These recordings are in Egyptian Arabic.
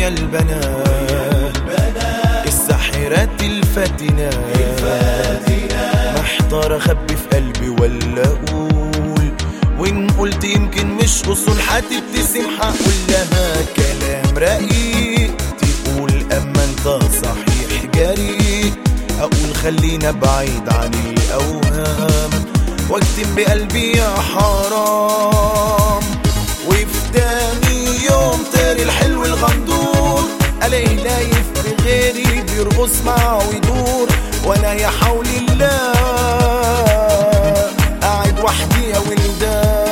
ويا البنات الساحرات الفاتنات محتار اخبي في قلبي ولا اقول وان قلت يمكن مش اصول هتبتسم هقول لها كلام رقيق تقول اما انت صحيح جريء اقول خلينا بعيد عن الاوهام واكتم بقلبي يا حرام وفي تاني يوم طير الحلو الغندور الاقيه لايف بغيري بيرقص معه ويدور وانا يا حول الله قاعد وحدي يا ولدان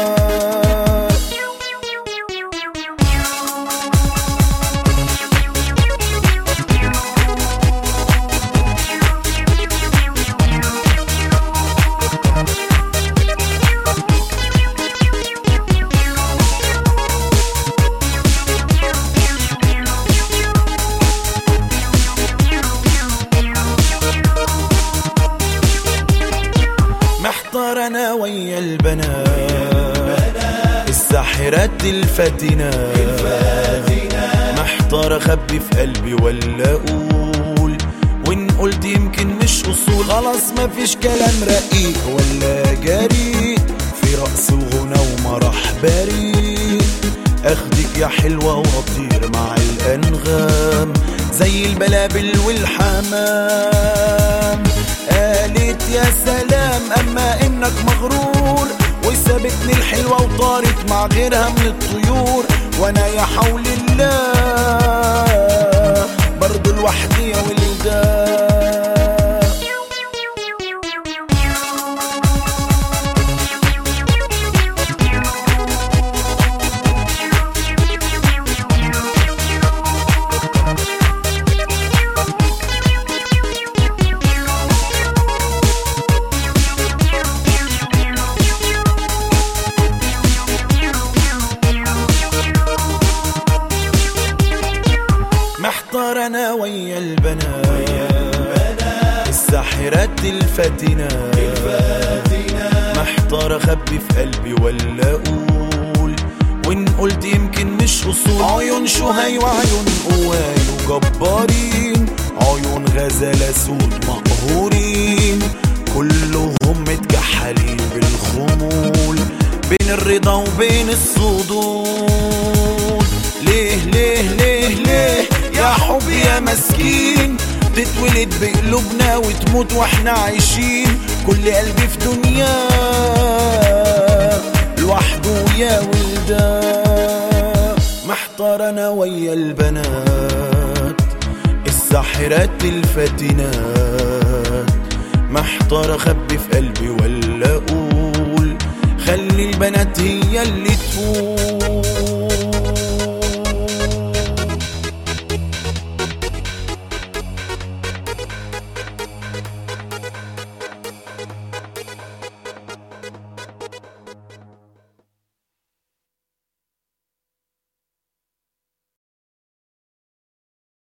محتار انا ويا البنات الساحرات الفاتنات محتار اخبي في قلبي ولا اقول وان قلت يمكن مش اصول خلاص مفيش كلام رقيق ولا جريء في رقص وغنى ومرح بريء اخدك يا حلوة واطير مع الانغام زي البلابل والحمام قالت يا سلام اما انك مغرور وسابتني الحلوة وطارت مع غيرها من الطيور وانا يا حول الله برضو لوحدي يا ولدان محتار انا ويا البنات الساحرات الفاتنات محتار اخبي في قلبي ولا اقول وان قلت يمكن مش اصول عيون شهي وعيون قواي وجبارين عيون غزالة سود مقهورين كلهم متكحلين بالخمول بين الرضا وبين الصدور ليه ليه ليه ليه يا حب يا مسكين تتولد بقلوبنا وتموت واحنا عايشين كل قلبي في دنيا لوحده يا ولدان محتار انا ويا البنات الساحرات الفاتنات محتار اخبي في قلبي ولا اقول خلي البنات هي اللي